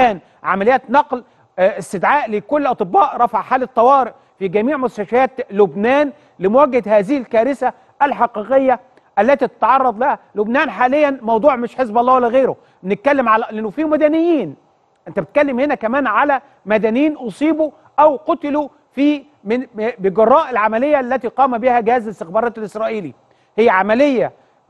كان عمليات نقل آه، استدعاء لكل اطباء رفع حاله طوارئ في جميع مستشفيات لبنان لمواجهه هذه الكارثه الحقيقيه التي تتعرض لها لبنان حاليا موضوع مش حزب الله ولا غيره بنتكلم على لانه في مدنيين انت بتتكلم هنا كمان على مدنيين اصيبوا او قتلوا في من بجراء العمليه التي قام بها جهاز الاستخبارات الاسرائيلي هي عمليه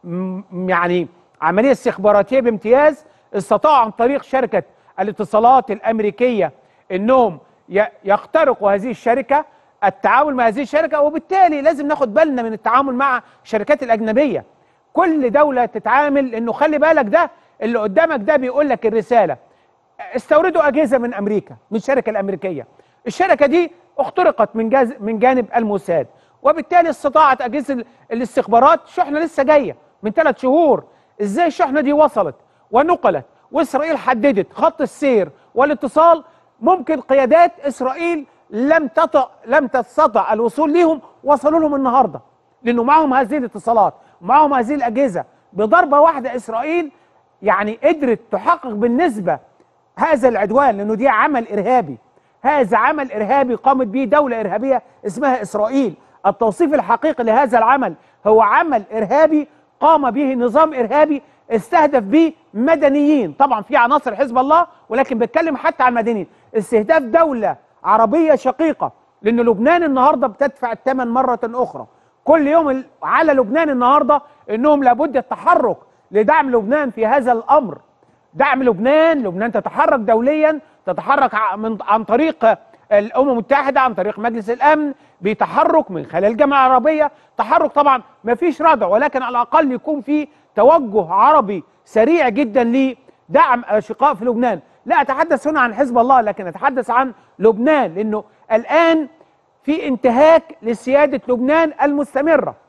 م- يعني عمليه استخباراتيه بامتياز استطاعوا عن طريق شركه الاتصالات الامريكيه انهم ي- يخترقوا هذه الشركه التعامل مع هذه الشركه وبالتالي لازم ناخد بالنا من التعامل مع الشركات الاجنبيه كل دوله تتعامل انه خلي بالك ده اللي قدامك ده بيقول لك الرساله استوردوا اجهزه من امريكا من الشركه الامريكيه الشركه دي اخترقت من جاز من جانب الموساد وبالتالي استطاعت اجهزه ال- الاستخبارات شحنه لسه جايه من ثلاث شهور ازاي الشحنه دي وصلت ونقلت واسرائيل حددت خط السير والاتصال ممكن قيادات اسرائيل لم تطأ لم تستطع الوصول ليهم وصلوا لهم النهارده لانه معهم هذه الاتصالات معهم هذه الاجهزه بضربه واحده اسرائيل يعني قدرت تحقق بالنسبه هذا العدوان لانه دي عمل ارهابي هذا عمل ارهابي قامت به دوله ارهابيه اسمها اسرائيل التوصيف الحقيقي لهذا العمل هو عمل ارهابي قام به نظام ارهابي استهدف به مدنيين طبعا في عناصر حزب الله ولكن بتكلم حتى عن مدنيين استهداف دوله عربيه شقيقه لان لبنان النهارده بتدفع الثمن مره اخرى كل يوم ال- على لبنان النهارده انهم لابد التحرك لدعم لبنان في هذا الامر دعم لبنان لبنان تتحرك دوليا تتحرك ع- من عن طريق الامم المتحده عن طريق مجلس الامن بتحرك من خلال الجامعه العربيه تحرك طبعا ما فيش ردع ولكن على الاقل يكون في توجه عربي سريع جدا لدعم الاشقاء في لبنان لا اتحدث هنا عن حزب الله لكن اتحدث عن لبنان لانه الان في انتهاك لسياده لبنان المستمره